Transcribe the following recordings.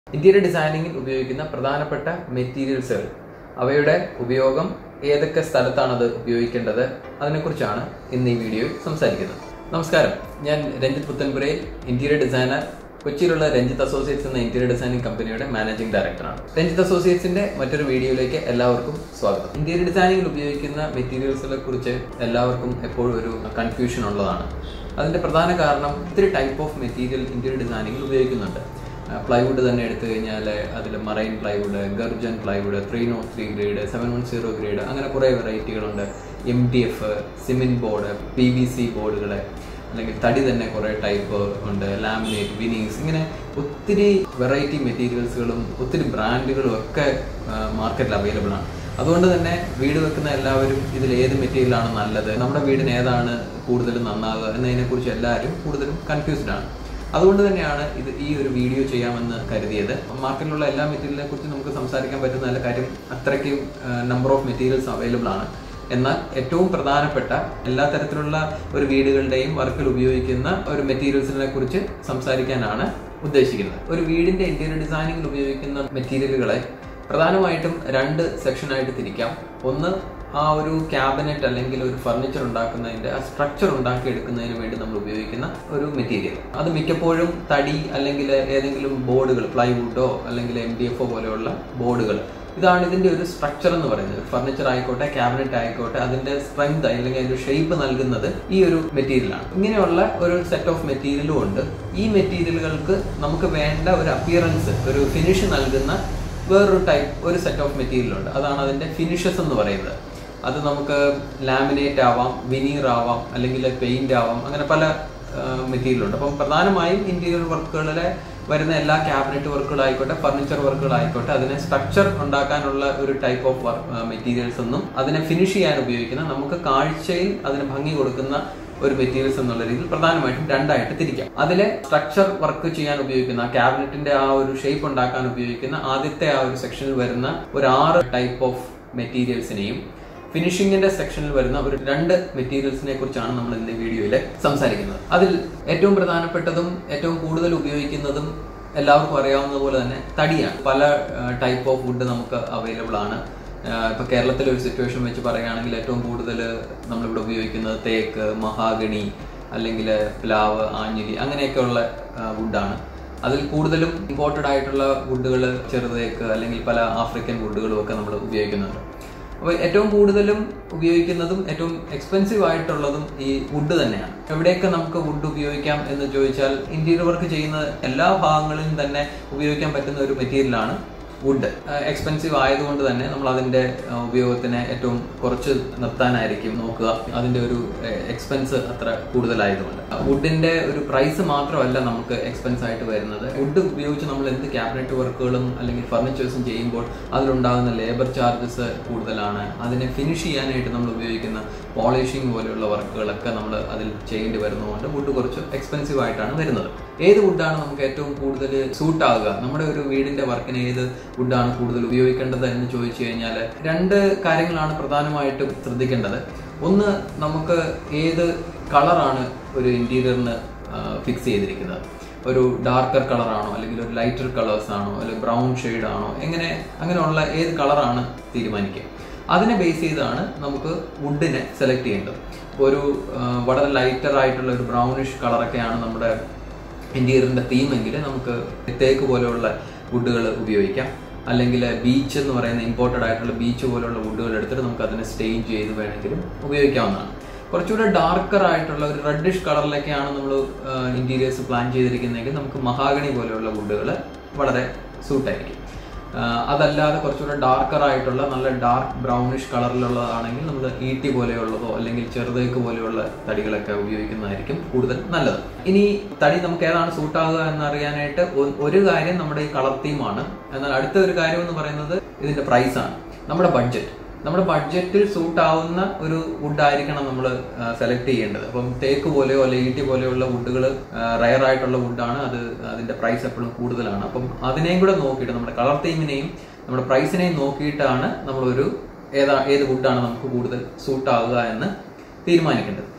interior ഡിസൈനിങ്ങിൽ ഉപയോഗിക്കുന്ന പ്രധാനപ്പെട്ട മെറ്റീരിയൽസുകൾ അവയുടെ ഉപയോഗം ഏതൊക്കെ സ്ഥലത്താണ് അത് ഉപയോഗിക്കേണ്ടത് അതിനെക്കുറിച്ചാണ് ഇന്ന് ഈ വീഡിയോയിൽ സംസാരിക്കുന്നത് നമസ്കാരം ഞാൻ രഞ്ജിത്ത് പുത്തൻപുരയിൽ ഇന്റീരിയർ ഡിസൈനർ കൊച്ചിയിലുള്ള രഞ്ജിത്ത് അസോസിയേറ്റ്സ് എന്ന ഇന്റീരിയർ ഡിസൈനിങ് കമ്പനിയുടെ മാനേജിംഗ് ഡയറക്ടറാണ് രഞ്ജിത്ത് അസോസിയേറ്റ്സിന്റെ മറ്റൊരു വീഡിയോയിലേക്ക് എല്ലാവർക്കും സ്വാഗതം ഇന്റീരിയർ ഡിസൈനിങ്ങിൽ ഉപയോഗിക്കുന്ന മെറ്റീരിയൽസിനെ കുറിച്ച് എല്ലാവർക്കും എപ്പോഴും ഒരു കൺഫ്യൂഷൻ ഉള്ളതാണ് അതിന്റെ പ്രധാന കാരണം ഒത്തിരി ടൈപ്പ് ഓഫ് മെറ്റീരിയൽ ഇന്റീരിയർ ഡിസൈനിങ്ങിൽ ഉപയോഗിക്കുന്നുണ്ട് പ്ലൈവുഡ് തന്നെ എടുത്തു കഴിഞ്ഞാൽ അതിൽ marine plywood Gurjan plywood three naught three grade seven one zero grade അങ്ങനെ കുറേ വെറൈറ്റികളുണ്ട് M D F cement board P V C ബോർഡുകൾ അല്ലെങ്കിൽ തടി തന്നെ കുറേ ടൈപ്പ് ഉണ്ട് ലാമിനേറ്റ് വിനീസ് ഇങ്ങനെ ഒത്തിരി വെറൈറ്റി മെറ്റീരിയൽസുകളും ഒത്തിരി ബ്രാൻഡുകളും ഒക്കെ മാർക്കറ്റിൽ അവൈലബിൾ ആണ് അതുകൊണ്ട് തന്നെ വീട് വെക്കുന്ന എല്ലാവരും ഇതിൽ ഏത് മെറ്റീരിയലാണ് നല്ലത് നമ്മുടെ വീടിന് ഏതാണ് കൂടുതൽ നന്നാവുക എന്നതിനെക്കുറിച്ച് എല്ലാവരും കൂടുതലും കൺഫ്യൂസ്ഡ് ആണ് അതുകൊണ്ട് തന്നെയാണ് ഇത് ഈ ഒരു വീഡിയോ ചെയ്യാമെന്ന് കരുതിയത് മാർക്കറ്റിലുള്ള എല്ലാ മെറ്റീരിയലിനെ കുറിച്ച് നമുക്ക് സംസാരിക്കാൻ പറ്റുന്ന നല്ല കാര്യം അത്രയ്ക്കും നമ്പർ ഓഫ് മെറ്റീരിയൽസ് അവൈലബിൾ ആണ് എന്നാൽ ഏറ്റവും പ്രധാനപ്പെട്ട എല്ലാ തരത്തിലുള്ള ഒരു വീടുകളുടെയും വർക്കിൽ ഉപയോഗിക്കുന്ന ഒരു മെറ്റീരിയൽസിനെ കുറിച്ച് സംസാരിക്കാനാണ് ഉദ്ദേശിക്കുന്നത് ഒരു വീടിന്റെ ഇന്റീരിയർ ഡിസൈനിങ്ങിൽ ഉപയോഗിക്കുന്ന മെറ്റീരിയലുകളെ പ്രധാനമായിട്ടും രണ്ട് സെക്ഷനായിട്ട് തിരിക്കാം ഒന്ന് ആ ഒരു ക്യാബിനറ്റ് അല്ലെങ്കിൽ ഒരു ഫർണിച്ചർ ഉണ്ടാക്കുന്നതിന്റെ ആ സ്ട്രക്ചർ ഉണ്ടാക്കി എടുക്കുന്നതിന് വേണ്ടി നമ്മൾ ഉപയോഗിക്കുന്ന ഒരു മെറ്റീരിയൽ അത് മിക്കപ്പോഴും തടി അല്ലെങ്കിൽ ഏതെങ്കിലും ബോർഡുകൾ പ്ലൈവുഡോ അല്ലെങ്കിൽ എം ഡി എഫോ പോലെയുള്ള ബോർഡുകൾ ഇതാണ് ഇതിന്റെ ഒരു സ്ട്രക്ചർ എന്ന് പറയുന്നത് ഫർണിച്ചർ ആയിക്കോട്ടെ ക്യാബിനറ്റ് ആയിക്കോട്ടെ അതിന്റെ സ്ട്രെങ്ത് അല്ലെങ്കിൽ അതിന്റെ ഷേപ്പ് നൽകുന്നത് ഈ ഒരു മെറ്റീരിയലാണ് ഇങ്ങനെയുള്ള ഒരു സെറ്റ് ഓഫ് മെറ്റീരിയലും ഉണ്ട് ഈ മെറ്റീരിയലുകൾക്ക് നമുക്ക് വേണ്ട ഒരു അപ്പിയറൻസ് ഒരു ഫിനിഷ് നൽകുന്ന വേറൊരു ടൈപ്പ് ഒരു സെറ്റ് ഓഫ് മെറ്റീരിയൽ ഉണ്ട് അതാണ് അതിന്റെ ഫിനിഷസ് എന്ന് പറയുന്നത് അത് നമുക്ക് ലാമിനേറ്റ് ആവാം വിനീർ ആവാം അല്ലെങ്കിൽ പെയിന്റ് ആവാം അങ്ങനെ പല മെറ്റീരിയൽ ഉണ്ട് അപ്പം പ്രധാനമായും ഇന്റീരിയർ വർക്കുകളിലെ വരുന്ന എല്ലാ ക്യാബിനറ്റ് വർക്കുകളായിക്കോട്ടെ ഫർണിച്ചർ വർക്കുകളായിക്കോട്ടെ അതിനെ സ്ട്രക്ചർ ഉണ്ടാക്കാനുള്ള ഒരു ടൈപ്പ് ഓഫ് മെറ്റീരിയൽസ് എന്നും അതിനെ ഫിനിഷ് ചെയ്യാൻ ഉപയോഗിക്കുന്ന നമുക്ക് കാഴ്ചയിൽ അതിന് ഭംഗി കൊടുക്കുന്ന ഒരു മെറ്റീരിയൽസ് എന്നുള്ള രീതിയിൽ പ്രധാനമായിട്ടും രണ്ടായിട്ട് തിരിക്കാം അതിലെ സ്ട്രക്ചർ വർക്ക് ചെയ്യാൻ ഉപയോഗിക്കുന്ന ക്യാബിനറ്റിന്റെ ആ ഒരു ഷേപ്പ് ഉണ്ടാക്കാൻ ഉപയോഗിക്കുന്ന ആദ്യത്തെ ആ ഒരു സെക്ഷനിൽ വരുന്ന ഒരു ആറ് ടൈപ്പ് ഓഫ് മെറ്റീരിയൽസിനെയും ഫിനിഷിംഗിന്റെ സെക്ഷനിൽ വരുന്ന ഒരു രണ്ട് മെറ്റീരിയൽസിനെ കുറിച്ചാണ് നമ്മൾ ഇന്ന് വീഡിയോയിൽ സംസാരിക്കുന്നത് അതിൽ ഏറ്റവും പ്രധാനപ്പെട്ടതും ഏറ്റവും കൂടുതൽ ഉപയോഗിക്കുന്നതും എല്ലാവർക്കും അറിയാവുന്ന പോലെ തന്നെ തടിയാണ് പല ടൈപ്പ് ഓഫ് വുഡ് നമുക്ക് അവൈലബിൾ ആണ് ഇപ്പൊ കേരളത്തിലെ ഒരു സിറ്റുവേഷൻ വെച്ച് പറയുകയാണെങ്കിൽ ഏറ്റവും കൂടുതൽ നമ്മളിവിടെ ഉപയോഗിക്കുന്നത് തേക്ക് മഹാഗണി അല്ലെങ്കിൽ പ്ലാവ് ആഞ്ഞിലി അങ്ങനെയൊക്കെയുള്ള വുഡാണ് അതിൽ കൂടുതലും ഇമ്പോർട്ടഡ് ആയിട്ടുള്ള വുഡുകൾ ചെറുതേക്ക് അല്ലെങ്കിൽ പല ആഫ്രിക്കൻ വുഡുകളും ഒക്കെ നമ്മൾ ഉപയോഗിക്കുന്നുണ്ട് അപ്പോൾ ഏറ്റവും കൂടുതലും ഉപയോഗിക്കുന്നതും ഏറ്റവും എക്സ്പെൻസീവ് ആയിട്ടുള്ളതും ഈ വുഡ് തന്നെയാണ് എവിടെയൊക്കെ നമുക്ക് വുഡ് ഉപയോഗിക്കാം എന്ന് ചോദിച്ചാൽ ഇന്റീരിയർ വർക്ക് ചെയ്യുന്ന എല്ലാ ഭാഗങ്ങളിലും തന്നെ ഉപയോഗിക്കാൻ പറ്റുന്ന ഒരു മെറ്റീരിയലാണ് വുഡ് എക്സ്പെൻസീവ് ആയതുകൊണ്ട് തന്നെ നമ്മൾ അതിന്റെ ഉപയോഗത്തിനെ ഏറ്റവും കുറച്ച് നിർത്താനായിരിക്കും നോക്കുക അതിന്റെ ഒരു എക്സ്പെൻസ് അത്ര കൂടുതലായതുകൊണ്ട് വുഡിന്റെ ഒരു പ്രൈസ് മാത്രമല്ല നമുക്ക് എക്സ്പെൻസ് ആയിട്ട് വരുന്നത് വുഡ് ഉപയോഗിച്ച് നമ്മൾ എന്ത് ക്യാബിനറ്റ് വർക്കുകളും അല്ലെങ്കിൽ ഫർണിച്ചേഴ്സും ചെയ്യുമ്പോൾ അതിലുണ്ടാകുന്ന ലേബർ ചാർജസ് കൂടുതലാണ് അതിനെ ഫിനിഷ് ചെയ്യാനായിട്ട് നമ്മൾ ഉപയോഗിക്കുന്ന പോളിഷിംഗ് പോലെയുള്ള വർക്കുകളൊക്കെ നമ്മൾ അതിൽ ചെയ്യേണ്ടി വരുന്നതുകൊണ്ട് വുഡ് കുറച്ച് എക്സ്പെൻസീവ് ആയിട്ടാണ് വരുന്നത് ഏത് വുഡാണ് നമുക്ക് ഏറ്റവും കൂടുതൽ സൂട്ട് ആകുക നമ്മുടെ ഒരു വീടിന്റെ വർക്കിന് ഏത് വുഡാണ് കൂടുതൽ ഉപയോഗിക്കേണ്ടത് എന്ന് ചോദിച്ചു കഴിഞ്ഞാൽ രണ്ട് കാര്യങ്ങളാണ് പ്രധാനമായിട്ടും ശ്രദ്ധിക്കേണ്ടത് ഒന്ന് നമുക്ക് ഏത് കളറാണ് ഒരു ഇന്റീരിയറിന് ഫിക്സ് ചെയ്തിരിക്കുന്നത് ഒരു ഡാർക്കർ കളറാണോ അല്ലെങ്കിൽ ഒരു ലൈറ്റർ കളേഴ്സ് ആണോ അല്ലെങ്കിൽ ബ്രൗൺ ഷെയ്ഡ് ആണോ എങ്ങനെ അങ്ങനെയുള്ള ഏത് കളറാണ് തീരുമാനിക്കുക അതിനെ ബേസ് ചെയ്താണ് നമുക്ക് വുഡിനെ സെലക്ട് ചെയ്യേണ്ടത് ഇപ്പോൾ ഒരു വളരെ ലൈറ്റർ ആയിട്ടുള്ള ഒരു ബ്രൗണിഷ് കളറൊക്കെയാണ് നമ്മുടെ ഇന്റീരിയറിന്റെ തീമെങ്കിൽ നമുക്ക് തേക്ക് പോലെയുള്ള വുഡുകൾ ഉപയോഗിക്കാം അല്ലെങ്കിൽ ബീച്ച് എന്ന് പറയുന്ന ഇമ്പോർട്ടഡ് ആയിട്ടുള്ള ബീച്ച് പോലെയുള്ള വുഡുകൾ എടുത്തിട്ട് നമുക്ക് അതിനെ സ്റ്റെയിൻ ചെയ്ത് വേണമെങ്കിലും ഉപയോഗിക്കാവുന്നതാണ് കുറച്ചുകൂടെ ഡാർക്കർ ആയിട്ടുള്ള ഒരു റെഡിഷ് കളറിലേക്കാണ് നമ്മൾ ഇന്റീരിയേഴ്സ് പ്ലാൻ ചെയ്തിരിക്കുന്നതെങ്കിൽ നമുക്ക് മഹാഗണി പോലെയുള്ള വുഡുകൾ വളരെ സൂട്ടായിരിക്കും അതല്ലാതെ കുറച്ചുകൂടെ ഡാർക്കർ ആയിട്ടുള്ള നല്ല ഡാർക്ക് ബ്രൗണിഷ് കളറിലുള്ളതാണെങ്കിൽ നമ്മൾ ഈട്ടി പോലെയുള്ളതോ അല്ലെങ്കിൽ ചെറുതേക്ക് പോലെയുള്ള തടികളൊക്കെ ഉപയോഗിക്കുന്നതായിരിക്കും കൂടുതൽ നല്ലത് ഇനി തടി നമുക്ക് ഏതാണ് സൂട്ടാകുക എന്നറിയാനായിട്ട് ഒരു കാര്യം നമ്മുടെ ഈ കളർ തീമാണ് എന്നാൽ അടുത്ത ഒരു കാര്യം എന്ന് പറയുന്നത് ഇതിന്റെ പ്രൈസ് ആണ് നമ്മുടെ ബഡ്ജറ്റ് നമ്മുടെ ബഡ്ജറ്റിൽ സൂട്ട് ആവുന്ന ഒരു വുഡ് ആയിരിക്കണം നമ്മൾ സെലക്ട് ചെയ്യേണ്ടത് അപ്പം തേക്ക് പോലെയോ അല്ലെങ്കിൽ ഈട്ടി പോലെയുള്ള വുഡുകൾ റയർ ആയിട്ടുള്ള വുഡാണ് അത് അതിന്റെ പ്രൈസ് എപ്പോഴും കൂടുതലാണ് അപ്പം അതിനെയും കൂടെ നോക്കിയിട്ട് നമ്മുടെ കളർ തീമിനെയും നമ്മുടെ പ്രൈസിനെയും നോക്കിയിട്ടാണ് നമ്മളൊരു ഏതാ ഏത് വുഡാണ് നമുക്ക് കൂടുതൽ സൂട്ട് ആവുക എന്ന് തീരുമാനിക്കേണ്ടത്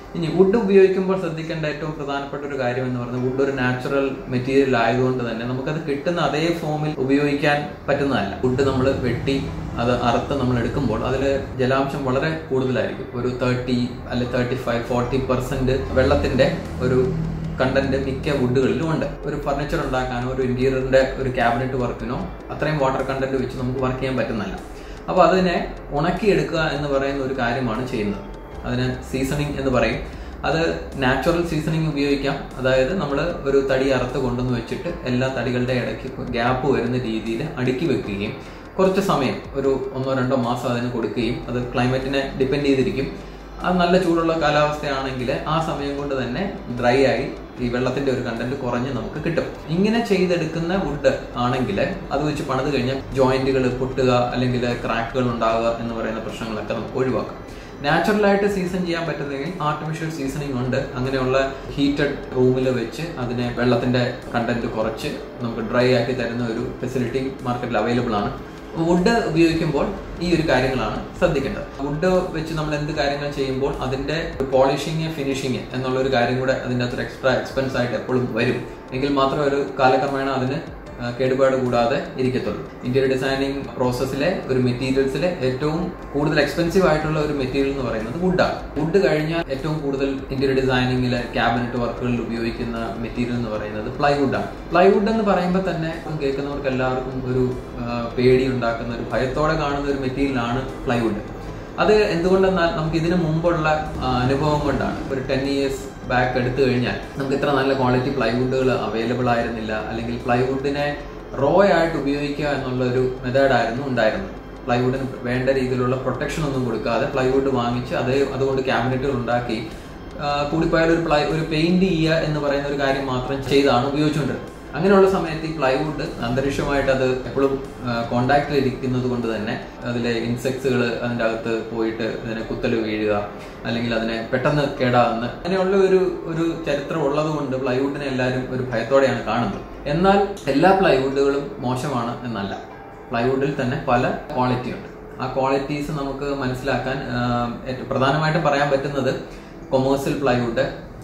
ഇനി വുഡ് ഉപയോഗിക്കുമ്പോൾ ശ്രദ്ധിക്കേണ്ട ഏറ്റവും പ്രധാനപ്പെട്ട ഒരു കാര്യം എന്ന് പറയുന്നത് വുഡ് ഒരു നാച്ചുറൽ മെറ്റീരിയൽ ആയതുകൊണ്ട് തന്നെ നമുക്കത് കിട്ടുന്ന അതേ ഫോമിൽ ഉപയോഗിക്കാൻ പറ്റുന്നതല്ല വുഡ് നമ്മൾ വെട്ടി അത് അറുത്ത് നമ്മൾ എടുക്കുമ്പോൾ അതിൽ ജലാംശം വളരെ കൂടുതലായിരിക്കും ഒരു തേർട്ടി അല്ലെ തേർട്ടി ഫൈവ് ഫോർട്ടി പെർസെന്റ് വെള്ളത്തിന്റെ ഒരു കണ്ടന്റ് മിക്ക വുഡുകളിലും ഉണ്ട് ഒരു ഫർണിച്ചർ ഉണ്ടാക്കാനോ ഒരു ഇന്റീരിയറിന്റെ ഒരു ക്യാബിനറ്റ് വർക്കിനോ അത്രയും വാട്ടർ കണ്ടന്റ് വെച്ച് നമുക്ക് വർക്ക് ചെയ്യാൻ പറ്റുന്നില്ല അപ്പോൾ അതിനെ ഉണക്കിയെടുക്കുക എന്ന് പറയുന്ന ഒരു കാര്യമാണ് ചെയ്യുന്നത് അതിന് സീസണിങ് എന്ന് പറയും അത് നാച്ചുറൽ സീസണിങ് ഉപയോഗിക്കാം അതായത് നമ്മൾ ഒരു തടി അറുത്ത് കൊണ്ടുവന്ന് വെച്ചിട്ട് എല്ലാ തടികളുടെ ഇടയ്ക്ക് ഗ്യാപ്പ് വരുന്ന രീതിയിൽ അടുക്കി വെക്കുകയും കുറച്ച് സമയം ഒരു ഒന്നോ രണ്ടോ മാസം അതിന് കൊടുക്കുകയും അത് ക്ലൈമറ്റിനെ ഡിപ്പെൻഡ് ചെയ്തിരിക്കും അത് നല്ല ചൂടുള്ള കാലാവസ്ഥയാണെങ്കിൽ ആ സമയം കൊണ്ട് തന്നെ ഡ്രൈ ആയി ഈ വെള്ളത്തിന്റെ ഒരു കണ്ടന്റ് കുറഞ്ഞ് നമുക്ക് കിട്ടും ഇങ്ങനെ ചെയ്തെടുക്കുന്ന വുഡ് ആണെങ്കിൽ അത് വെച്ച് പണിത് കഴിഞ്ഞാൽ ജോയിന്റുകൾ പൊട്ടുക അല്ലെങ്കിൽ ക്രാക്കുകൾ ഉണ്ടാകുക എന്ന് പറയുന്ന പ്രശ്നങ്ങളൊക്കെ നമുക്ക് ഒഴിവാക്കാം നാച്ചുറലായിട്ട് സീസൺ ചെയ്യാൻ പറ്റുന്നെങ്കിൽ ആർട്ടിഫിഷ്യൽ സീസണിങ് ഉണ്ട് അങ്ങനെയുള്ള ഹീറ്റഡ് റൂമിൽ വെച്ച് അതിനെ വെള്ളത്തിന്റെ കണ്ടന്റ് കുറച്ച് നമുക്ക് ഡ്രൈ ആക്കി തരുന്ന ഒരു ഫെസിലിറ്റി മാർക്കറ്റിൽ അവൈലബിൾ ആണ് വുഡ് ഉപയോഗിക്കുമ്പോൾ ഈ ഒരു കാര്യങ്ങളാണ് ശ്രദ്ധിക്കേണ്ടത് വുഡ് വെച്ച് നമ്മൾ എന്ത് കാര്യങ്ങൾ ചെയ്യുമ്പോൾ അതിന്റെ പോളിഷിങ് ഫിനിഷിങ് എന്നുള്ള ഒരു കാര്യം കൂടെ അതിൻ്റെ അകത്തൊരു എക്സ്ട്രാ എക്സ്പെൻസ് ആയിട്ട് എപ്പോഴും വരും എങ്കിൽ മാത്രമേ ഒരു കാലക്രമേണ അതിന് കേടുപാട് കൂടാതെ ഇരിക്കത്തുള്ളൂ ഇന്റീരിയർ ഡിസൈനിങ് പ്രോസസ്സിലെ ഒരു മെറ്റീരിയൽസിലെ ഏറ്റവും കൂടുതൽ എക്സ്പെൻസീവ് ആയിട്ടുള്ള ഒരു മെറ്റീരിയൽ എന്ന് പറയുന്നത് വുഡാണ് വുഡ് കഴിഞ്ഞാൽ ഏറ്റവും കൂടുതൽ ഇന്റീരിയർ ഡിസൈനിങ്ങിലെ ക്യാബിനറ്റ് വർക്കുകളിൽ ഉപയോഗിക്കുന്ന മെറ്റീരിയൽ എന്ന് പറയുന്നത് പ്ലൈവുഡാണ് പ്ലൈവുഡ് എന്ന് പറയുമ്പോൾ തന്നെ കേൾക്കുന്നവർക്ക് എല്ലാവർക്കും ഒരു പേടി ഉണ്ടാക്കുന്ന ഒരു ഭയത്തോടെ കാണുന്ന ഒരു മെറ്റീരിയലാണ് പ്ലൈവുഡ് അത് എന്തുകൊണ്ടെന്നാൽ നമുക്ക് ഇതിനു മുമ്പുള്ള അനുഭവം കൊണ്ടാണ് ഒരു ടെൻ ഇയേഴ്സ് ബാക്ക് എടുത്തു കഴിഞ്ഞാൽ നമുക്ക് ഇത്ര നല്ല ക്വാളിറ്റി പ്ലൈവുഡുകൾ അവൈലബിൾ ആയിരുന്നില്ല അല്ലെങ്കിൽ പ്ലൈവുഡിനെ റോ ആയിട്ട് ഉപയോഗിക്കുക എന്നുള്ള ഒരു മെത്തേഡായിരുന്നു ഉണ്ടായിരുന്നത് പ്ലൈവുഡിന് വേണ്ട രീതിയിലുള്ള പ്രൊട്ടക്ഷൻ ഒന്നും കൊടുക്കാതെ പ്ലൈവുഡ് വാങ്ങിച്ച് അതേ അതുകൊണ്ട് ക്യാബിനറ്റുകൾ ഉണ്ടാക്കി കൂടിപ്പോയാൽ ഒരു പ്ലൈ ഒരു പെയിന്റ് ചെയ്യുക എന്ന് പറയുന്ന ഒരു കാര്യം മാത്രം ചെയ്താണ് ഉപയോഗിച്ചുകൊണ്ടിരുന്നത് അങ്ങനെയുള്ള സമയത്ത് ഈ പ്ലൈവുഡ് അന്തരീക്ഷമായിട്ട് അത് എപ്പോഴും കോണ്ടാക്റ്റിൽ ഇരിക്കുന്നത് കൊണ്ട് തന്നെ അതിലെ ഇൻസെക്ട്സുകൾ അതിൻ്റെ അകത്ത് പോയിട്ട് അതിനെ കുത്തൽ വീഴുക അല്ലെങ്കിൽ അതിനെ പെട്ടെന്ന് കേടാകുന്ന അങ്ങനെയുള്ള ഒരു ഒരു ചരിത്രം ഉള്ളത് കൊണ്ട് പ്ലൈവുഡിനെ എല്ലാവരും ഒരു ഭയത്തോടെയാണ് കാണുന്നത് എന്നാൽ എല്ലാ പ്ലൈവുഡുകളും മോശമാണ് എന്നല്ല പ്ലൈവുഡിൽ തന്നെ പല ക്വാളിറ്റി ഉണ്ട് ആ ക്വാളിറ്റീസ് നമുക്ക് മനസ്സിലാക്കാൻ പ്രധാനമായിട്ടും പറയാൻ പറ്റുന്നത് commercial plywood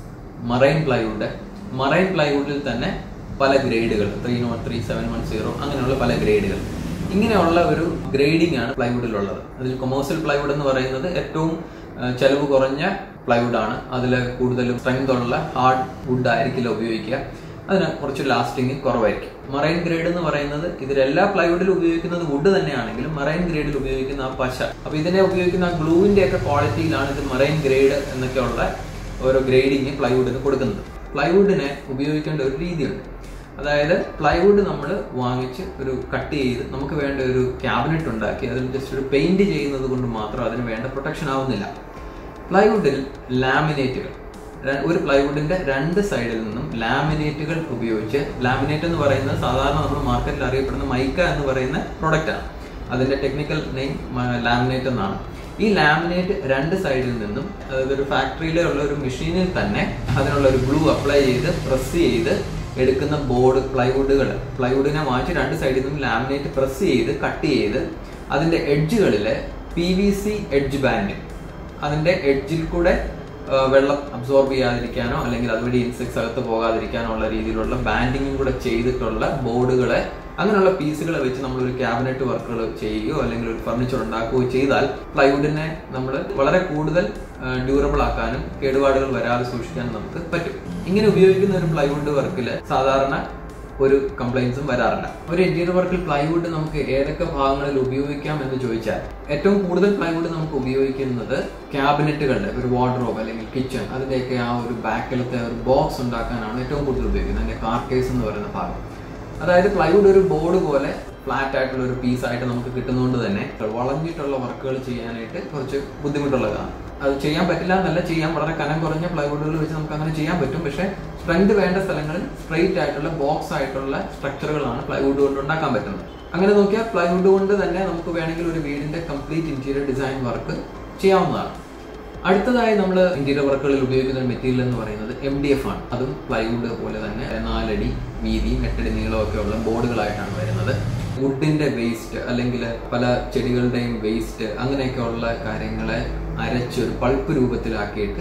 marine plywood marine പ്ലൈവുഡിൽ തന്നെ പല ഗ്രേഡുകൾ three naught three seven one zero അങ്ങനെയുള്ള പല ഗ്രേഡുകൾ ഇങ്ങനെയുള്ള ഒരു ഗ്രേഡിംഗ് ആണ് പ്ലൈവുഡിലുള്ളത് അതിൽ കൊമേഴ്സ്യൽ പ്ലൈവുഡ് എന്ന് പറയുന്നത് ഏറ്റവും ചെലവ് കുറഞ്ഞ പ്ലൈവുഡ് ആണ് അതിൽ കൂടുതലും സ്ട്രെങ്ത് ഉള്ള ഹാർഡ് വുഡ് ആയിരിക്കില്ല ഉപയോഗിക്കുക അതിന് കുറച്ച് ലാസ്റ്റിംഗ് കുറവായിരിക്കും മറൈൻ ഗ്രേഡ് എന്ന് പറയുന്നത് ഇതിലെല്ലാ പ്ലൈവുഡിലും ഉപയോഗിക്കുന്നത് വുഡ് തന്നെയാണെങ്കിലും മറൈൻ ഗ്രേഡിൽ ഉപയോഗിക്കുന്ന ആ പശ അപ്പൊ ഇതിനെ ഉപയോഗിക്കുന്ന ആ ഗ്ലൂവിന്റെ ഒക്കെ ക്വാളിറ്റിയിലാണ് ഇത് മറൈൻ ഗ്രേഡ് എന്നൊക്കെയുള്ള ഓരോ ഗ്രേഡിങ് പ്ലൈവുഡിന് കൊടുക്കുന്നത് പ്ലൈവുഡിനെ ഉപയോഗിക്കേണ്ട ഒരു രീതിയുണ്ട് അതായത് പ്ലൈവുഡ് നമ്മൾ വാങ്ങിച്ച് ഒരു കട്ട് ചെയ്ത് നമുക്ക് വേണ്ട ഒരു ക്യാബിനറ്റ് ഉണ്ടാക്കി അതിൽ ജസ്റ്റ് ഒരു പെയിന്റ് ചെയ്യുന്നത് കൊണ്ട് മാത്രം അതിന് വേണ്ട പ്രൊട്ടക്ഷൻ ആവുന്നില്ല പ്ലൈവുഡിൽ ലാമിനേറ്റുകൾ ഒരു പ്ലൈവുഡിന്റെ രണ്ട് സൈഡിൽ നിന്നും ലാമിനേറ്റുകൾ ഉപയോഗിച്ച് ലാമിനേറ്റ് എന്ന് പറയുന്നത് സാധാരണ നമ്മൾ മാർക്കറ്റിൽ അറിയപ്പെടുന്ന മൈക്ക എന്ന് പറയുന്ന പ്രൊഡക്റ്റ് ആണ് അതിന്റെ ടെക്നിക്കൽ നെയിം ലാമിനേറ്റ് എന്നാണ് ഈ ലാമിനേറ്റ് രണ്ട് സൈഡിൽ നിന്നും അതായത് ഒരു ഫാക്ടറിയിലെ ഉള്ള ഒരു മെഷീനിൽ തന്നെ അതിനുള്ള ഒരു ഗ്ലൂ അപ്ലൈ ചെയ്ത് പ്രസ് ചെയ്ത് എടുക്കുന്ന ബോർഡ് പ്ലൈവുഡുകൾ പ്ലൈവുഡിനെ മാറ്റി രണ്ട് സൈഡിൽ നിന്നും ലാമിനേറ്റ് പ്രസ് ചെയ്ത് കട്ട് ചെയ്ത് അതിന്റെ എഡ്ജുകളിൽ P V C edge band അതിന്റെ എഡ്ജിൽ കൂടെ വെള്ളം അബ്സോർബ് ചെയ്യാതിരിക്കാനോ അല്ലെങ്കിൽ അതുവഴി ഇൻസെക്ട്സ് അകത്ത് പോകാതിരിക്കാനോ ഉള്ള രീതിയിലുള്ള ബാൻഡിങ്ങും കൂടെ ചെയ്തിട്ടുള്ള ബോർഡുകളെ അങ്ങനെയുള്ള പീസുകളെ വെച്ച് നമ്മൾ ഒരു ക്യാബിനറ്റ് വർക്കുകൾ ചെയ്യുകയോ അല്ലെങ്കിൽ ഒരു ഫർണിച്ചർ ഉണ്ടാക്കുകയോ ചെയ്താൽ പ്ലൈവുഡിനെ നമ്മൾ വളരെ കൂടുതൽ ഡ്യൂറബിൾ ആക്കാനും കേടുപാടുകൾ വരാതെ സൂക്ഷിക്കാനും നമുക്ക് പറ്റും ഇങ്ങനെ ഉപയോഗിക്കുന്ന ഒരു പ്ലൈവുഡ് വർക്കിൽ സാധാരണ ഒരു കംപ്ലൈൻസും വരാറില്ല ഒരു ഇന്റീരിയർ വർക്കിൽ പ്ലൈവുഡ് നമുക്ക് ഏതൊക്കെ ഭാഗങ്ങളിൽ ഉപയോഗിക്കാം എന്ന് ചോദിച്ചാൽ ഏറ്റവും കൂടുതൽ പ്ലൈവുഡ് നമുക്ക് ഉപയോഗിക്കുന്നത് ക്യാബിനറ്റുകളുടെ ഒരു വാർഡ്രോബ് അല്ലെങ്കിൽ കിച്ചൺ അതിന്റെയൊക്കെ ആ ഒരു ബാക്കിലത്തെ ഒരു ബോക്സ് ഉണ്ടാക്കാനാണ് ഏറ്റവും കൂടുതൽ ഉപയോഗിക്കുന്നത് അതിന്റെ കാർക്കേസ് എന്ന് പറയുന്ന ഭാഗം അതായത് പ്ലൈവുഡ് ഒരു ബോർഡ് പോലെ ഫ്ലാറ്റ് ആയിട്ടുള്ള ഒരു പീസ് ആയിട്ട് നമുക്ക് കിട്ടുന്നതുകൊണ്ട് തന്നെ വളഞ്ഞിട്ടുള്ള വർക്കുകൾ ചെയ്യാനായിട്ട് കുറച്ച് ബുദ്ധിമുട്ടുള്ളതാണ് അത് ചെയ്യാൻ പറ്റില്ല എന്നല്ല ചെയ്യാൻ വളരെ കനം കുറഞ്ഞ പ്ലൈവുഡുകൾ വെച്ച് നമുക്ക് അങ്ങനെ ചെയ്യാൻ പറ്റും പക്ഷേ സ്ട്രെങ്ത് വേണ്ട സ്ഥലങ്ങളിൽ സ്ട്രെയിറ്റ് ആയിട്ടുള്ള ബോക്സ് ആയിട്ടുള്ള സ്ട്രക്ചറുകളാണ് പ്ലൈവുഡ് കൊണ്ട് ഉണ്ടാക്കാൻ പറ്റുന്നത് അങ്ങനെ നോക്കിയാൽ പ്ലൈവുഡ് കൊണ്ട് തന്നെ നമുക്ക് വേണമെങ്കിൽ ഒരു വീടിന്റെ കംപ്ലീറ്റ് ഇന്റീരിയർ ഡിസൈൻ വർക്ക് ചെയ്യാവുന്നതാണ് അടുത്തതായി നമ്മൾ ഇന്റീരിയർ വർക്കുകളിൽ ഉപയോഗിക്കുന്ന ഒരു മെറ്റീരിയൽ എന്ന് പറയുന്നത് എം ഡി എഫ് ആണ് അതും പ്ലൈവുഡ് പോലെ തന്നെ നാലടി വീതിയും എട്ടടി നീളമൊക്കെ ഉള്ള ബോർഡുകളായിട്ടാണ് വരുന്നത് വുഡിന്റെ വേസ്റ്റ് അല്ലെങ്കിൽ പല ചെടികളുടെയും വേസ്റ്റ് അങ്ങനെയൊക്കെ ഉള്ള കാര്യങ്ങളെ അരച്ച് ഒരു പൾപ്പ് രൂപത്തിലാക്കിയിട്ട്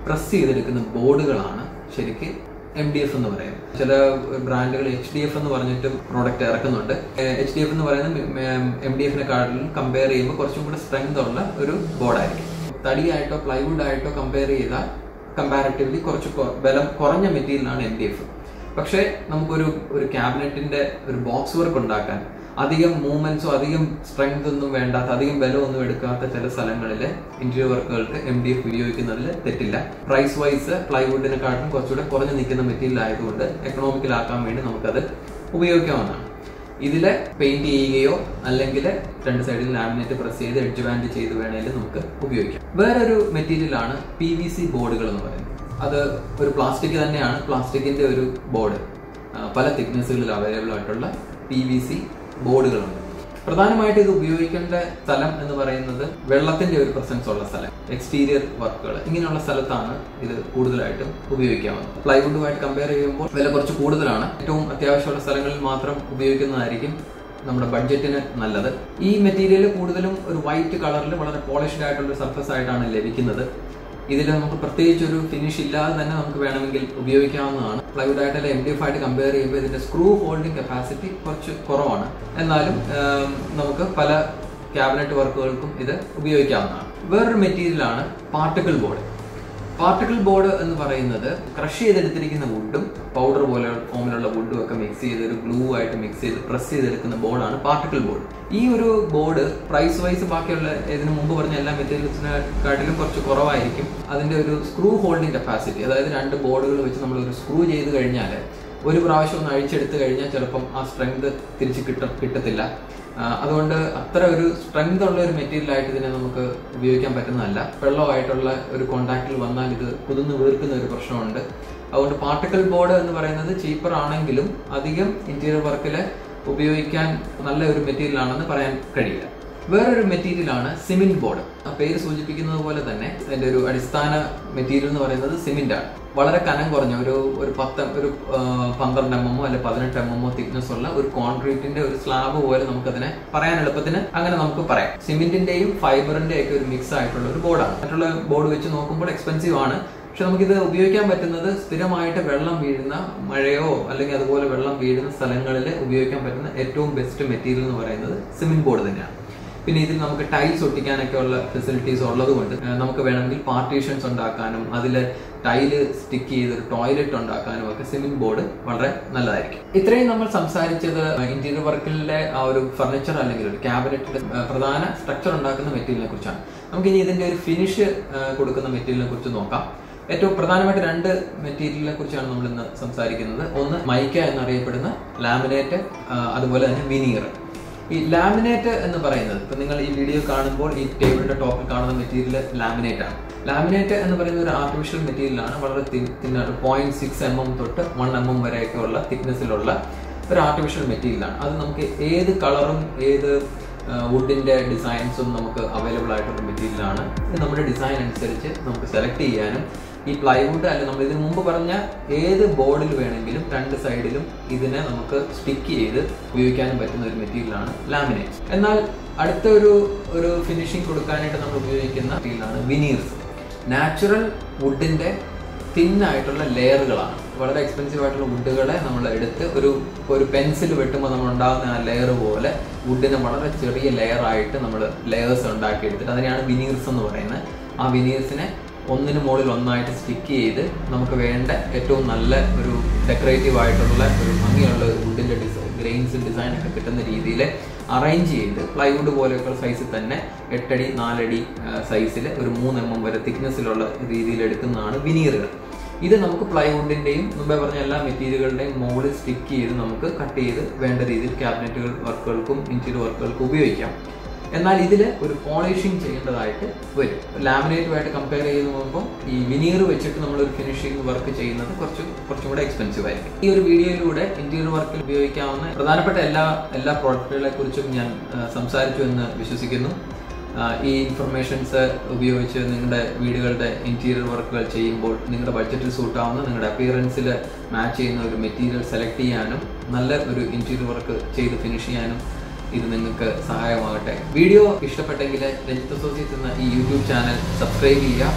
പ്രസ് ചെയ്തെടുക്കുന്ന ബോർഡുകളാണ് ശരിക്ക് എം ഡി എഫ് എന്ന് പറയുന്നത് ചില ബ്രാൻഡുകൾ എച്ച് ഡി എഫ് എന്ന് പറഞ്ഞിട്ടും പ്രോഡക്റ്റ് ഇറക്കുന്നുണ്ട് എച്ച് ഡി എഫ് എന്ന് പറയുന്നത് എം ഡി എഫിനെക്കാട്ടിലും കമ്പയർ ചെയ്യുമ്പോൾ കുറച്ചും കൂടെ സ്ട്രെങ്ത് ഉള്ള ഒരു ബോർഡായിരിക്കും തടിയായിട്ടോ പ്ലൈവുഡ് ആയിട്ടോ കമ്പയർ ചെയ്താൽ കമ്പാരിറ്റീവ്ലി കുറച്ച് കൊ- ബലം കുറഞ്ഞ മെറ്റീരിയലാണ് എം ഡി എഫ് പക്ഷേ നമുക്കൊരു ഒരു ക്യാബിനറ്റിന്റെ ഒരു ബോക്സ് വർക്ക് ഉണ്ടാക്കാൻ അധികം മൂവ്മെന്റ്സോ അധികം സ്ട്രെങ്ത് ഒന്നും വേണ്ടാത്ത അധികം ബലമൊന്നും എടുക്കാത്ത ചില സ്ഥലങ്ങളിൽ ഇന്റീരിയർ വർക്കുകൾക്ക് എം ഡി എഫ് ഉപയോഗിക്കുന്നതിൽ തെറ്റില്ല പ്രൈസ് വൈസ് പ്ലൈവുഡിനെക്കാട്ടും കുറച്ചുകൂടെ കുറഞ്ഞു നിൽക്കുന്ന മെറ്റീരിയൽ ആയതുകൊണ്ട് എക്കണോമിക്കൽ ആക്കാൻ വേണ്ടി നമുക്കത് ഉപയോഗിക്കാവുന്നതാണ് ഇതില് പെയിന്റ് ചെയ്യുകയോ അല്ലെങ്കിൽ രണ്ട് സൈഡിൽ ലാമിനേറ്റ് പ്രസ് ചെയ്ത് എഡ്ജ് ബാൻഡ് ചെയ്ത് വേണേലും നമുക്ക് ഉപയോഗിക്കാം വേറൊരു മെറ്റീരിയൽ ആണ് പി വി സി ബോർഡുകൾ എന്ന് പറയുന്നത് അത് ഒരു പ്ലാസ്റ്റിക് തന്നെയാണ് പ്ലാസ്റ്റിക്കിന്റെ ഒരു ബോർഡ് പല തിക്നെസ്സുകളിൽ അവൈലബിൾ ആയിട്ടുള്ള പി വി സി ബോർഡുകളുണ്ട് പ്രധാനമായിട്ട് ഇത് ഉപയോഗിക്കേണ്ട സ്ഥലം എന്ന് പറയുന്നത് വെള്ളത്തിന്റെ ഒരു പ്രസൻസ് ഉള്ള സ്ഥലം എക്സ്റ്റീരിയർ വർക്കുകൾ ഇങ്ങനെയുള്ള സ്ഥലത്താണ് ഇത് കൂടുതലായിട്ടും ഉപയോഗിക്കാവുന്നത് പ്ലൈവുഡുമായിട്ട് കമ്പയർ ചെയ്യുമ്പോൾ വില കുറച്ച് കൂടുതലാണ് ഏറ്റവും അത്യാവശ്യമുള്ള സ്ഥലങ്ങളിൽ മാത്രം ഉപയോഗിക്കുന്നതായിരിക്കും നമ്മുടെ ബഡ്ജറ്റിന് നല്ലത് ഈ മെറ്റീരിയൽ കൂടുതലും ഒരു വൈറ്റ് കളറിൽ വളരെ പോളിഷ്ഡ് ആയിട്ടുള്ള സർഫസ് ആയിട്ടാണ് ലഭിക്കുന്നത് ഇതിൽ നമുക്ക് പ്രത്യേകിച്ച് ഒരു ഫിനിഷ് ഇല്ലാതെ തന്നെ നമുക്ക് വേണമെങ്കിൽ ഉപയോഗിക്കാവുന്നതാണ് പ്ലൈവുഡ് ആയിട്ട് എം ഡി എഫ് ആയിട്ട് കമ്പയർ ചെയ്യുമ്പോൾ ഇതിന്റെ സ്ക്രൂ ഹോൾഡിംഗ് കപ്പാസിറ്റി കുറച്ച് കുറവാണ് എന്നാലും ആം, നമുക്ക് പല ക്യാബിനറ്റ് വർക്കുകൾക്കും ഇത് ഉപയോഗിക്കാവുന്നതാണ് വേറൊരു മെറ്റീരിയലാണ് പാർട്ടിക്കിൾ ബോർഡ് പാർട്ടിക്കിൾ ബോർഡ് എന്ന് പറയുന്നത് ക്രഷ് ചെയ്തെടുത്തിരിക്കുന്ന വുഡും പൗഡർ പോലെ ഫോമിലുള്ള വുഡും ഒക്കെ മിക്സ് ചെയ്ത് ഒരു ഗ്ലൂ ആയിട്ട് മിക്സ് ചെയ്ത് പ്രസ് ചെയ്തെടുക്കുന്ന ബോർഡാണ് പാർട്ടിക്കിൾ ബോർഡ് ഈ ഒരു ബോർഡ് പ്രൈസ് വൈസ് ബാക്കിയുള്ള ഇതിനു മുമ്പ് പറഞ്ഞ എല്ലാ മെറ്റീരിയൽസിനെക്കാട്ടിലും കുറച്ച് കുറവായിരിക്കും അതിന്റെ ഒരു സ്ക്രൂ ഹോൾഡിംഗ് കപ്പാസിറ്റി അതായത് രണ്ട് ബോർഡുകൾ വെച്ച് നമ്മൾ ഒരു സ്ക്രൂ ചെയ്ത് കഴിഞ്ഞാൽ ഒരു പ്രാവശ്യം ഒന്ന് അഴിച്ചെടുത്ത് കഴിഞ്ഞാൽ ചിലപ്പം ആ സ്ട്രെങ്ത് തിരിച്ച് കിട്ടും കിട്ടത്തില്ല ആ, അതുകൊണ്ട് അത്ര ഒരു സ്ട്രെങ്ത് ഉള്ള ഒരു മെറ്റീരിയൽ ആയിട്ട് ഇതിനെ നമുക്ക് ഉപയോഗിക്കാൻ പറ്റുന്നതല്ല വെള്ളമായിട്ടുള്ള ഒരു കോണ്ടാക്റ്റിൽ വന്നാൽ ഇത് കുതിർന്ന് വീർക്കുന്ന ഒരു പ്രശ്നമുണ്ട് അതുകൊണ്ട് പാർട്ടിക്കൽ ബോർഡ് എന്ന് പറയുന്നത് ചീപ്പർ ആണെങ്കിലും അധികം ഇന്റീരിയർ വർക്കിൽ ഉപയോഗിക്കാൻ നല്ല ഒരു മെറ്റീരിയൽ ആണെന്ന് പറയാൻ കഴിയില്ല വേറൊരു മെറ്റീരിയലാണ് സിമെന്റ് ബോർഡ് ആ പേര് സൂചിപ്പിക്കുന്നത് പോലെ തന്നെ അതിന്റെ ഒരു അടിസ്ഥാന മെറ്റീരിയൽ എന്ന് പറയുന്നത് സിമെന്റ് ആണ് വളരെ കനം കുറഞ്ഞ ഒരു ഒരു പത്ത് ഒരു ആ, പന്ത്രണ്ട് എം എമ്മോ അല്ലെ പതിനെട്ട് എം എമ്മോ തിക്നെസ് ഉള്ള ഒരു കോൺക്രീറ്റിന്റെ ഒരു സ്ലാബ് പോലെ നമുക്കതിനെ പറയാൻ എളുപ്പത്തിന് അങ്ങനെ നമുക്ക് പറയാം സിമെന്റിന്റെയും ഫൈബറിന്റെയും ഒക്കെ ഒരു മിക്സ് ആയിട്ടുള്ള ഒരു ബോർഡാണ് മറ്റുള്ള ബോർഡ് വെച്ച് നോക്കുമ്പോൾ എക്സ്പെൻസീവ് ആണ് പക്ഷെ നമുക്കിത് ഉപയോഗിക്കാൻ പറ്റുന്നത് സ്ഥിരമായിട്ട് വെള്ളം വീഴുന്ന മഴയോ അല്ലെങ്കിൽ അതുപോലെ വെള്ളം വീഴുന്ന സ്ഥലങ്ങളിൽ ഉപയോഗിക്കാൻ പറ്റുന്ന ഏറ്റവും ബെസ്റ്റ് മെറ്റീരിയൽ എന്ന് പറയുന്നത് സിമെന്റ് ബോർഡ് തന്നെയാണ് പിന്നെ ഇതിൽ നമുക്ക് ടൈൽസ് ഒട്ടിക്കാനൊക്കെ ഉള്ള ഫെസിലിറ്റീസ് ഉള്ളത് കൊണ്ട് ഏഹ് നമുക്ക് വേണമെങ്കിൽ പാർട്ടീഷൻസ് ഉണ്ടാക്കാനും അതിൽ ടൈല് സ്റ്റിക്ക് ചെയ്ത് ഒരു ടോയ്ലറ്റ് ഉണ്ടാക്കാനും ഒക്കെ സിമെന്റ് ബോർഡ് വളരെ നല്ലതായിരിക്കും ഇത്രയും നമ്മൾ സംസാരിച്ചത് ഇന്റീരിയർ വർക്കിലെ ആ ഒരു ഫർണിച്ചർ അല്ലെങ്കിൽ ഒരു ക്യാബിനറ്റിന്റെ പ്രധാന സ്ട്രക്ചർ ഉണ്ടാക്കുന്ന മെറ്റീരിയലിനെ കുറിച്ചാണ് നമുക്ക് ഇനി ഇതിന്റെ ഒരു ഫിനിഷ് കൊടുക്കുന്ന മെറ്റീരിയലിനെ കുറിച്ച് നോക്കാം ഏറ്റവും പ്രധാനമായിട്ട് രണ്ട് മെറ്റീരിയലിനെ കുറിച്ചാണ് നമ്മൾ ഇന്ന് സംസാരിക്കുന്നത് ഒന്ന് മൈക്ക എന്നറിയപ്പെടുന്ന ലാമിനേറ്റ് അതുപോലെ തന്നെ വിനീർ ഈ ലാമിനേറ്റ് എന്ന് പറയുന്നത് ഇപ്പൊ നിങ്ങൾ ഈ വീഡിയോ കാണുമ്പോൾ ഈ ടേബിളിന്റെ ടോപ്പിൽ കാണുന്ന മെറ്റീരിയൽ ലാമിനേറ്റ് ആണ് ലാമിനേറ്റ് എന്ന് പറയുന്ന ഒരു ആർട്ടിഫിഷ്യൽ മെറ്റീരിയൽ ആണ് വളരെ തിന്നാണ് പോയിന്റ് സിക്സ് എം എം തൊട്ട് വൺ എം എം വരെയൊക്കെ ഉള്ള തിക്നെസ്സിലുള്ള ഒരു ആർട്ടിഫിഷ്യൽ മെറ്റീരിയൽ ആണ് അത് നമുക്ക് ഏത് കളറും ഏത് വുഡിന്റെ ഡിസൈൻസും നമുക്ക് അവൈലബിൾ ആയിട്ടുള്ള മെറ്റീരിയൽ ആണ് ഇത് നമ്മുടെ ഡിസൈൻ അനുസരിച്ച് നമുക്ക് സെലക്ട് ചെയ്യാനും ഈ പ്ലൈവുഡ് അല്ല നമ്മൾ ഇതിനു മുമ്പ് പറഞ്ഞ ഏത് ബോർഡിൽ വേണമെങ്കിലും രണ്ട് സൈഡിലും ഇതിനെ നമുക്ക് സ്റ്റിക്ക് ചെയ്ത് ഉപയോഗിക്കാനും പറ്റുന്ന ഒരു മെറ്റീരിയലാണ് ലാമിനേറ്റ് എന്നാൽ അടുത്ത ഒരു ഒരു ഫിനിഷിംഗ് കൊടുക്കാനായിട്ട് നമ്മൾ ഉപയോഗിക്കുന്ന മെറ്റീരിയലാണ് വിനീർസ് നാച്ചുറൽ വുഡിന്റെ തിന്നായിട്ടുള്ള ലെയറുകളാണ് വളരെ എക്സ്പെൻസീവ് ആയിട്ടുള്ള വുഡുകളെ നമ്മൾ എടുത്ത് ഒരു ഒരു പെൻസിൽ വെട്ടുമ്പോൾ നമ്മൾ ഉണ്ടാകുന്ന ആ ലെയർ പോലെ വുഡിനെ വളരെ ചെറിയ ലെയർ ആയിട്ട് നമ്മൾ ലെയേഴ്സ് ഉണ്ടാക്കി എടുത്തിട്ട് അതിനെയാണ് വിനീർസ് എന്ന് പറയുന്നത് ആ വിനീർസിനെ ഒന്നിന് മുകളിൽ ഒന്നായിട്ട് സ്റ്റിക്ക് ചെയ്ത് നമുക്ക് വേണ്ട ഏറ്റവും നല്ല ഒരു ഡെക്കറേറ്റീവ് ആയിട്ടുള്ള ഒരു ഭംഗിയുള്ള ഒരു വുഡിന്റെ ഡിസൈൻ ഗ്രെയിൻസ് ഡിസൈൻ ഒക്കെ കിട്ടുന്ന രീതിയിൽ അറേഞ്ച് ചെയ്ത് പ്ലൈവുഡ് പോലെയൊക്കെ സൈസിൽ തന്നെ എട്ടടി നാലടി സൈസിൽ ഒരു മൂന്ന് എം എം വരെ തിക്നെസ്സിലുള്ള രീതിയിൽ എടുക്കുന്നതാണ് വിനീറുകൾ ഇത് നമുക്ക് പ്ലൈവുഡിന്റെയും മുമ്പേ പറഞ്ഞ എല്ലാ മെറ്റീരിയലുകളുടെയും മുകളിൽ സ്റ്റിക്ക് ചെയ്ത് നമുക്ക് കട്ട് ചെയ്ത് വേണ്ട രീതിയിൽ ക്യാബിനറ്റുകൾ വർക്കുകൾക്കും ഇന്റീരിയർ വർക്കുകൾക്കും ഉപയോഗിക്കാം എന്നാൽ ഇതിൽ ഒരു പോളിഷിംഗ് ചെയ്യേണ്ടതായിട്ട് വരും ലാമിനേറ്റുമായിട്ട് കമ്പയർ ചെയ്ത് നോക്കുമ്പോൾ ഈ വിനീർ വെച്ചിട്ട് നമ്മൾ ഒരു ഫിനിഷിംഗ് വർക്ക് ചെയ്യുന്നത് കുറച്ച് കുറച്ചും കൂടെ എക്സ്പെൻസീവ് ആയിരിക്കും ഈ ഒരു വീഡിയോയിലൂടെ ഇന്റീരിയർ വർക്കിൽ ഉപയോഗിക്കാവുന്ന പ്രധാനപ്പെട്ട എല്ലാ എല്ലാ പ്രോഡക്റ്റുകളെ കുറിച്ചും ഞാൻ ആ, സംസാരിച്ചു എന്ന് വിശ്വസിക്കുന്നു ആ, ഈ ഇൻഫർമേഷൻസ് ഉപയോഗിച്ച് നിങ്ങളുടെ വീടുകളുടെ ഇന്റീരിയർ വർക്കുകൾ ചെയ്യുമ്പോൾ നിങ്ങളുടെ ബഡ്ജറ്റിൽ സൂട്ടാവുന്ന നിങ്ങളുടെ അപ്പിയറൻസിൽ മാച്ച് ചെയ്യുന്ന ഒരു മെറ്റീരിയൽ സെലക്ട് ചെയ്യാനും നല്ല ഒരു ഇന്റീരിയർ വർക്ക് ചെയ്ത് ഫിനിഷ് ചെയ്യാനും ഇത് നിങ്ങൾക്ക് സഹായമാകട്ടെ വീഡിയോ ഇഷ്ടപ്പെട്ടെങ്കിൽ രഞ്ജിത്ത് അസോസിയേറ്റ്സ് എന്ന ഈ യൂട്യൂബ് ചാനൽ സബ്സ്ക്രൈബ് ചെയ്യുക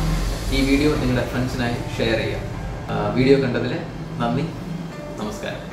ഈ വീഡിയോ നിങ്ങളുടെ ഫ്രണ്ട്സിനായി ഷെയർ ചെയ്യുക ആ, വീഡിയോ കണ്ടതിൽ നന്ദി നമസ്കാരം